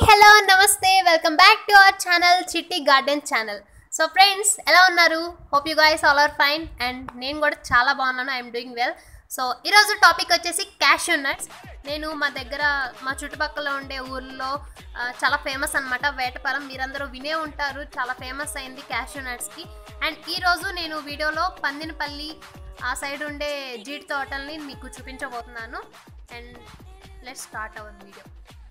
hello నమస్తే welcome back to our channel Chitti garden channel so friends ఎలా ఉన్నారు hope you guys all are fine and నేను కూడా చాలా బాగున్నాను ఐఎమ్ డూయింగ్ వెల్ సో ఈరోజు టాపిక్ వచ్చేసి క్యాష్యూ నట్స్ నేను మా దగ్గర మా చుట్టుపక్కల ఉండే ఊర్లో ఆ, చాలా ఫేమస్ అనమాట వేటపాలెం మీరందరూ వినే ఉంటారు చాలా ఫేమస్ అయింది క్యాష్యూ నట్స్కి అండ్ ఈరోజు నేను వీడియోలో పందినపల్లి ఆ సైడ్ ఉండే జీడి తోటల్ని మీకు చూపించబోతున్నాను and let start our video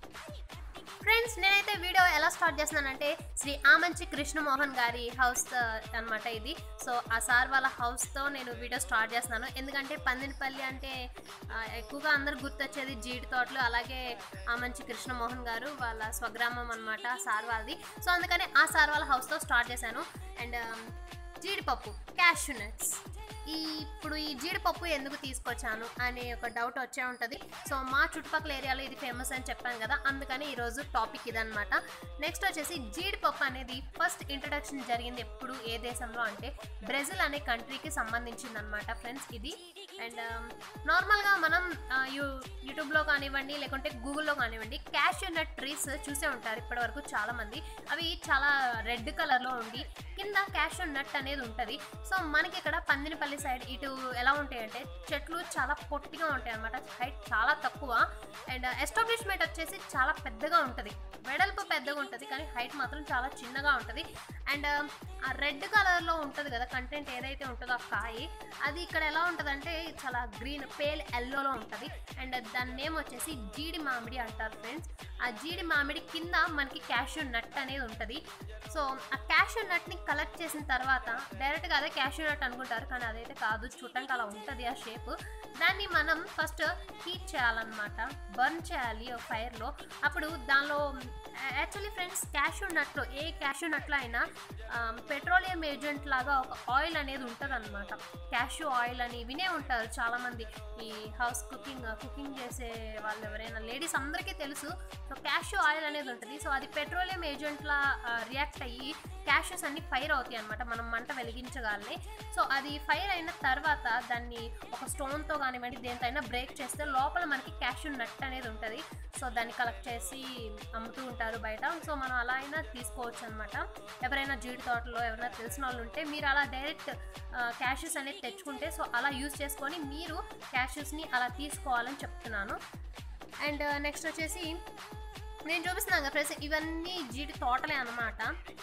friends నేనైతే వీడియో ఎలా స్టార్ట్ చేస్తున్నానంటే శ్రీ ఆమంచి కృష్ణమోహన్ గారి హౌస్ అన్నమాట ఇది సో ఆ సార్ వాళ్ళ హౌస్తో నేను వీడియో స్టార్ట్ చేస్తున్నాను ఎందుకంటే పందినపల్లి అంటే ఆ, ఎక్కువగా అందరు గుర్తొచ్చేది జీడి తోటలు అలాగే ఆమంచి కృష్ణమోహన్ గారు వాళ్ళ స్వగ్రామం అనమాట సార్ వాళ్ళది సో అందుకని ఆ సార్ వాళ్ళ హౌస్తో స్టార్ట్ చేశాను అండ్ జీడిపప్పు క్యాష్ నట్స్ ఈ ఇప్పుడు ఈ జీడిపప్పు ఎందుకు తీసుకొచ్చాను అనే ఒక డౌట్ వచ్చే ఉంటుంది సో మా చుట్టుపక్కల ఏరియాలో ఇది ఫేమస్ అని చెప్పాను కదా అందుకని ఈరోజు టాపిక్ ఇదనమాట నెక్స్ట్ వచ్చేసి జీడిపప్పు అనేది ఫస్ట్ ఇంట్రడక్షన్ జరిగింది ఎప్పుడు ఏ దేశంలో అంటే బ్రెజిల్ అనే కంట్రీకి సంబంధించింది అనమాట ఫ్రెండ్స్ ఇది అండ్ నార్మల్గా మనం ఆ, యూ యూట్యూబ్లో కానివ్వండి లేకుంటే గూగుల్లో కానివ్వండి క్యాష్యూ నట్ ట్రీస్ చూసే ఉంటారు ఇప్పటివరకు చాలామంది అవి చాలా రెడ్ కలర్లో ఉండి కింద క్యాష్యూ నట్ అనేది ఉంటుంది సో మనకి ఇక్కడ పందినపల్లి సైడ్ ఇటు ఎలా ఉంటాయంటే చెట్లు చాలా పొట్టిగా ఉంటాయి అనమాట హైట్ చాలా తక్కువ అండ్ ఎస్టాబ్లిష్మెంట్ వచ్చేసి చాలా పెద్దగా ఉంటుంది వెడల్పు పెద్దగా ఉంటుంది కానీ హైట్ మాత్రం చాలా చిన్నగా ఉంటుంది అండ్ ఆ రెడ్ కలర్లో ఉంటుంది కదా కంటెంట్ ఏదైతే ఉంటుందో ఆ కాయ అది ఇక్కడ ఎలా ఉంటుందంటే చాలా గ్రీన్ పేల్ ఎల్లోలో ఉంటుంది అండ్ దాని నేమ్ వచ్చేసి జీడి మామిడి అంటారు ఫ్రెండ్స్ ఆ జీడి మామిడి కింద మనకి క్యాష్యూ నట్ అనేది ఉంటుంది సో ఆ క్యాష్యూ నట్ని కలెక్ట్ చేసిన తర్వాత డైరెక్ట్గా అదే క్యాష్యూ నట్ అనుకుంటారు కానీ అదైతే కాదు చూడటానికి అలా ఉంటుంది ఆ షేప్ దాన్ని మనం ఫస్ట్ హీట్ చేయాలన్నమాట బర్న్ చేయాలి ఫైర్లో అప్పుడు దానిలో యాక్చువల్లీ ఫ్రెండ్స్ క్యాష్యూ నట్లో ఏ క్యాష్యూ నట్లో అయినా పెట్రోలియం ఏజెంట్ లాగా ఒక ఆయిల్ అనేది ఉంటుంది అనమాట క్యాష్యూ ఆయిల్ అని వినే ఉంటారు చాలామంది ఈ హౌస్ కుకింగ్ కుకింగ్ చేసే వాళ్ళు ఎవరైనా లేడీస్ అందరికీ తెలుసు సో క్యాష్యూ ఆయిల్ అనేది ఉంటుంది సో అది పెట్రోలియం ఏజెంట్లా రియాక్ట్ అయ్యి క్యాషెస్ అన్ని ఫైర్ అవుతాయి అనమాట మనం మంట వెలిగించగానే సో అది ఫైర్ అయిన తర్వాత దాన్ని ఒక స్టోన్తో కానివ్వండి దేంతో అయినా బ్రేక్ చేస్తే లోపల మనకి క్యాష్యూ నట్ అనేది ఉంటుంది సో దాన్ని కలెక్ట్ చేసి అమ్ముతూ ఉంటారు బయట సో మనం అలా అయినా తీసుకోవచ్చు అనమాట ఎవరైనా జీడి తోటలో ఎవరైనా తెలిసిన వాళ్ళు ఉంటే మీరు అలా డైరెక్ట్ క్యాషెస్ అనేది తెచ్చుకుంటే సో అలా యూజ్ చేసుకొని మీరు క్యాషెస్ని అలా తీసుకోవాలని చెప్తున్నాను అండ్ నెక్స్ట్ వచ్చేసి నేను చూపిస్తున్నాను కదా ఫ్రెండ్స్ ఇవన్నీ జీడి తోటలే అనమాట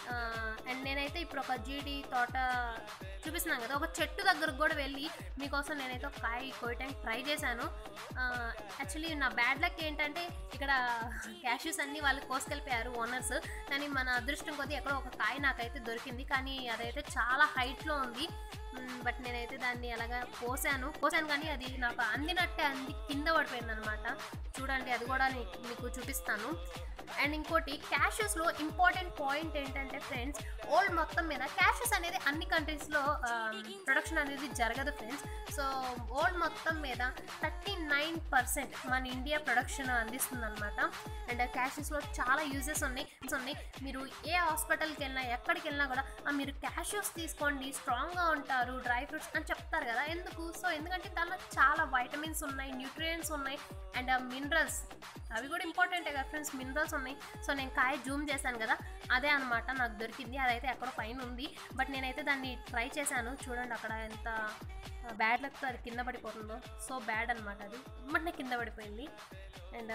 అండ్ నేనైతే ఇప్పుడు ఒక జీడి తోట చూపిస్తున్నాను కదా ఒక చెట్టు దగ్గరకు కూడా వెళ్ళి మీకోసం నేనైతే ఒక కాయ కోయటానికి ట్రై చేశాను యాక్చువల్లీ నా బ్యాడ్ లక్ ఏంటంటే ఇక్కడ క్యాష్యూస్ అన్నీ వాళ్ళు కోసుకెళ్ళిపోయారు ఓనర్స్ కానీ మన అదృష్టం కొద్దీ ఎక్కడో ఒక కాయ నాకైతే దొరికింది కానీ అదైతే చాలా హైట్లో ఉంది బట్ నేనైతే దాన్ని అలాగా కోసాను కోసాను కానీ అది నాకు అందినట్టే అంది కింద పడిపోయింది అనమాట చూడండి అది కూడా నీ- మీకు చూపిస్తాను అండ్ ఇంకోటి క్యాషెస్లో ఇంపార్టెంట్ పాయింట్ ఏంటంటే ఫ్రెండ్స్ ఓల్డ్ మొత్తం మీద క్యాషెస్ అనేది అన్ని కంట్రీస్లో ప్రొడక్షన్ అనేది జరగదు ఫ్రెండ్స్ సో ఓల్డ్ మొత్తం మీద థర్టీ నైన్ పర్సెంట్ మన ఇండియా ప్రొడక్షన్ అందిస్తుంది అనమాట అండ్ క్యాషెస్లో చాలా యూజెస్ ఉన్నాయి ఉన్నాయి మీరు ఏ హాస్పిటల్కి వెళ్ళినా ఎక్కడికి వెళ్ళినా కూడా "ఆ, మీరు క్యాషెస్ తీసుకోండి స్ట్రాంగ్గా ఉంటారు డ్రై ఫ్రూట్స్ అని చెప్తారు కదా ఎందుకు సో ఎందుకంటే దానిలో చాలా వైటమిన్స్ ఉన్నాయి న్యూట్రియంట్స్ ఉన్నాయి అండ్ మినరల్స్ అవి కూడా ఇంపార్టెంటే కదా ఫ్రెండ్స్ మినరల్స్ ఉన్నాయి సో నేను కాయ జూమ్ చేశాను కదా అదే అనమాట నాకు దొరికింది అదైతే ఎక్కడో పైన ఉంది బట్ నేనైతే దాన్ని ట్రై చేశాను చూడండి అక్కడ ఎంత బ్యాడ్ లక్తో అది కింద పడిపోతుందో సో బ్యాడ్ అనమాట అది వెంటనే కింద పడిపోయింది and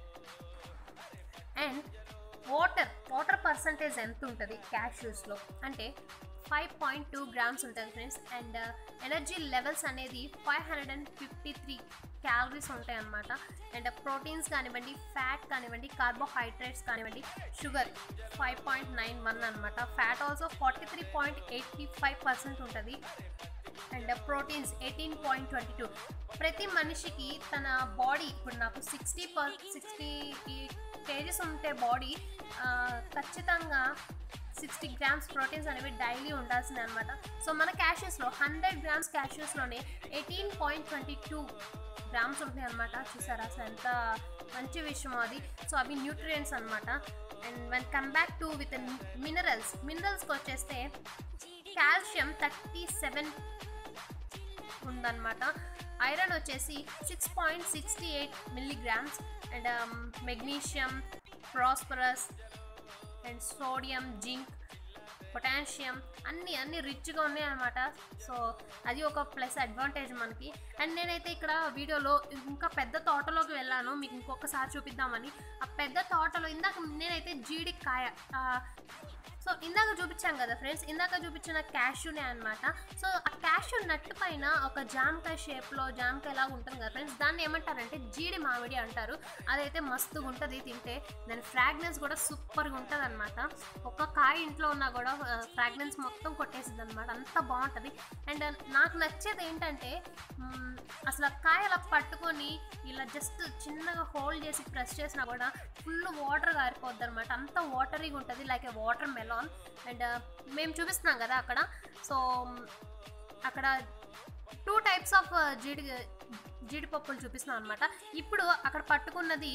and water water percentage ఎంత ఉంటుంది క్యాష్యూస్లో అంటే ఫైవ్ పాయింట్ టూ గ్రామ్స్ ఉంటుంది ఫ్రెండ్స్ అండ్ ఎనర్జీ లెవెల్స్ అనేది five hundred and fifty three calories ఉంటాయి అన్నమాట అండ్ ప్రోటీన్స్ కానివ్వండి ఫ్యాట్ కానివ్వండి కార్బోహైడ్రేట్స్ కానివ్వండి sugar five point nine one అనమాట fat also forty three point eighty five percent ఉంటుంది and proteins eighteen point twenty two ప్రతి మనిషికి తన బాడీ ఇప్పుడు నాకు సిక్స్టీ పర్ సిక్స్టీ కేజీస్ ఉంటే బాడీ ఖచ్చితంగా సిక్స్టీ గ్రామ్స్ ప్రోటీన్స్ అనేవి డైలీ ఉండాల్సిందే అనమాట సో మన క్యాషెస్లో హండ్రెడ్ గ్రామ్స్ క్యాషెస్లోనే eighteen point twenty two grams ఉంటాయి అనమాట చూసారా అసలు ఎంత మంచి విషయం అది సో అవి న్యూట్రియంట్స్ అనమాట and one come back to with minerals మినరల్స్కి వచ్చేస్తే కాల్షియం థర్టీ సెవెన్ ఉందన్నమాట ఐరన్ వచ్చేసి six point sixty eight milligrams and magnesium phosphorus and sodium zinc potassium అన్నీ అన్నీ రిచ్గా ఉన్నాయి అనమాట సో అది ఒక ప్లస్ అడ్వాంటేజ్ మనకి అండ్ నేనైతే ఇక్కడ వీడియోలో ఇంకా పెద్ద తోటలోకి వెళ్ళాను మీకు ఇంకొకసారి చూపిద్దామని ఆ పెద్ద తోటలో ఇందాక నేనైతే జీడికాయ ఆ, సో ఇందాక చూపించాను కదా ఫ్రెండ్స్ ఇందాక చూపించిన క్యాష్యూనే అనమాట సో ఆ క్యాష్యూ నట్ పైన ఒక జామకాయ షేప్లో జామకాయ లాగా ఉంటుంది కదా ఫ్రెండ్స్ దాన్ని ఏమంటారంటే జీడి మామిడి అంటారు అదైతే మస్తుగా ఉంటుంది తింటే దాని ఫ్రాగ్నెన్స్ కూడా సూపర్గా ఉంటుంది అనమాట ఒక కాయ ఇంట్లో ఉన్నా కూడా ఫ్రాగ్నెన్స్ మొత్తం కొట్టేసింది అనమాట అంత బాగుంటుంది అండ్ నాకు నచ్చేది ఏంటంటే మ్, అసలు ఆ కాయ అలా పట్టుకొని ఇలా జస్ట్ చిన్నగా హోల్డ్ చేసి ప్రెస్ చేసినా కూడా ఫుల్ వాటర్ గారిపోద్ది అనమాట అంత వాటరీగా ఉంటుంది like a watermelon and మేము చూపిస్తున్నాం కదా అక్కడ సో అక్కడ టూ టైప్స్ ఆఫ్ జీడి జీడిపప్పులు చూపిస్తున్నాం అనమాట ఇప్పుడు అక్కడ పట్టుకున్నది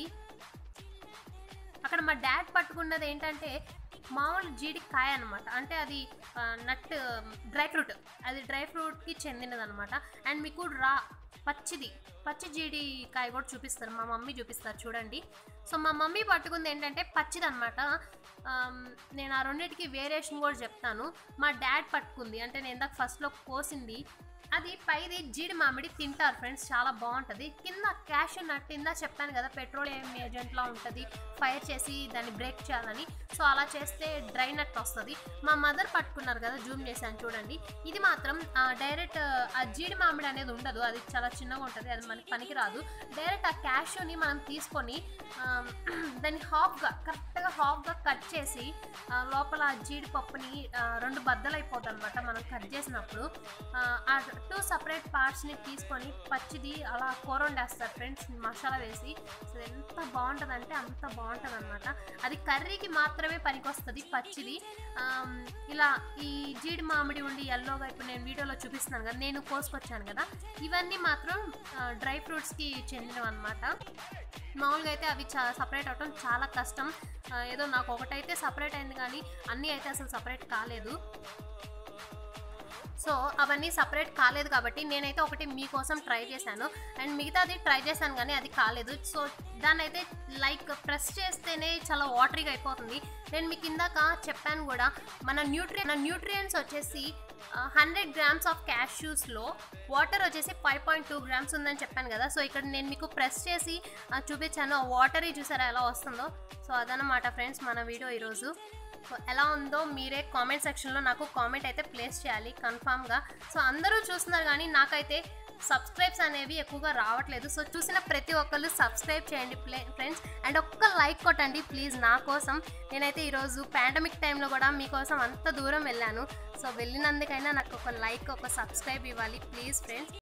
అక్కడ మా డాడ్ పట్టుకున్నది ఏంటంటే మామూలు జీడికాయ అనమాట అంటే అది నట్ డ్రై ఫ్రూట్ అది డ్రై ఫ్రూట్కి చెందినది అనమాట అండ్ మీకు రా పచ్చిది పచ్చి జీడికాయ కూడా చూపిస్తారు మా మమ్మీ చూపిస్తారు చూడండి సో మా మమ్మీ పట్టుకుంది ఏంటంటే పచ్చిది అనమాట నేను ఆ రెండింటికి వేరియేషన్ కూడా చెప్తాను మా డాడ్ పట్టుకుంది అంటే నేను ఇందాక ఫస్ట్లో కోసింది అది పైది జీడి మామిడి తింటారు ఫ్రెండ్స్ చాలా బాగుంటుంది కింద క్యాష్ నట్ ఇందా చెప్పాను కదా పెట్రోలియం ఏజెంట్లా ఉంటుంది ఫైర్ చేసి దాన్ని బ్రేక్ చేయాలని సో అలా చేస్తే డ్రై నట్ వస్తుంది మా మదర్ పట్టుకున్నారు కదా జూమ్ చేశాను చూడండి ఇది మాత్రం డైరెక్ట్ ఆ జీడి మామిడి అనేది ఉండదు అది చాలా చిన్నగా ఉంటుంది అది మనకి పనికిరాదు డైరెక్ట్ ఆ క్యాష్యూని మనం తీసుకొని ఆ, దాన్ని హాఫ్గా కరెక్ట్గా హాఫ్గా కట్ చేసి ఆ, లోపల ఆ జీడిపప్పుని ఆ, రెండు బద్దలు అయిపోతుంది అనమాట మనం కట్ చేసినప్పుడు ఆ, ఆ టూ సపరేట్ పార్ట్స్ని తీసుకొని పచ్చిది అలా కూర వండేస్తారు ఫ్రెండ్స్ మసాలా వేసి సో ఎంత బాగుంటుంది అంటే అంత బాగుంటుంది అనమాట అది కర్రీకి మాత్రమే పనికొస్తుంది పచ్చిది ఆమ్, ఇలా ఈ జీడి మామిడి ఉండి ఎల్లోగా ఇప్పుడు నేను వీడియోలో చూపిస్తున్నాను కదా నేను కోసుకొచ్చాను కదా ఇవన్నీ మాత్రం డ్రై ఫ్రూట్స్కి చెందినవి అనమాట మామూలుగా అయితే అవి చా సపరేట్ అవటం చాలా కష్టం ఆ, ఏదో నాకు ఒకటైతే సపరేట్ అయింది కానీ అన్నీ అయితే అసలు సపరేట్ కాలేదు సో అవన్నీ సపరేట్ కాలేదు కాబట్టి నేనైతే ఒకటి మీకోసం ట్రై చేశాను అండ్ మిగతాది ట్రై చేశాను కానీ అది కాలేదు సో దాన్ని అయితే లైక్ ప్రెస్ చేస్తేనే చాలా వాటరీగా అయిపోతుంది నేను మీకు ఇందాక చెప్పాను కూడా మన న్యూట్రి మన న్యూట్రియంట్స్ వచ్చేసి హండ్రెడ్ గ్రామ్స్ ఆఫ్ క్యాష్యూస్లో వాటర్ వచ్చేసి ఫైవ్ పాయింట్ టూ గ్రామ్స్ ఉందని చెప్పాను కదా సో ఇక్కడ నేను మీకు ప్రెస్ చేసి ఆ, చూపించాను ఆ వాటరీ చూసారా ఎలా వస్తుందో సో అదనమాట ఫ్రెండ్స్ మన వీడియో ఈరోజు సో ఎలా ఉందో మీరే కామెంట్ సెక్షన్లో నాకు కామెంట్ అయితే ప్లేస్ చేయాలి కన్ఫామ్గా సో అందరూ చూస్తున్నారు కానీ నాకైతే సబ్స్క్రైబ్స్ అనేవి ఎక్కువగా రావట్లేదు సో చూసిన ప్రతి ఒక్కళ్ళు సబ్స్క్రైబ్ చేయండి ప్లే ఫ్రెండ్స్ అండ్ ఒక్క లైక్ కొట్టండి ప్లీజ్ నా కోసం నేనైతే ఈరోజు పాండమిక్ టైంలో కూడా మీకోసం అంత దూరం వెళ్ళాను సో వెళ్ళినందుకైనా నాకు ఒక లైక్ ఒక సబ్స్క్రైబ్ ఇవ్వాలి ప్లీజ్ ఫ్రెండ్స్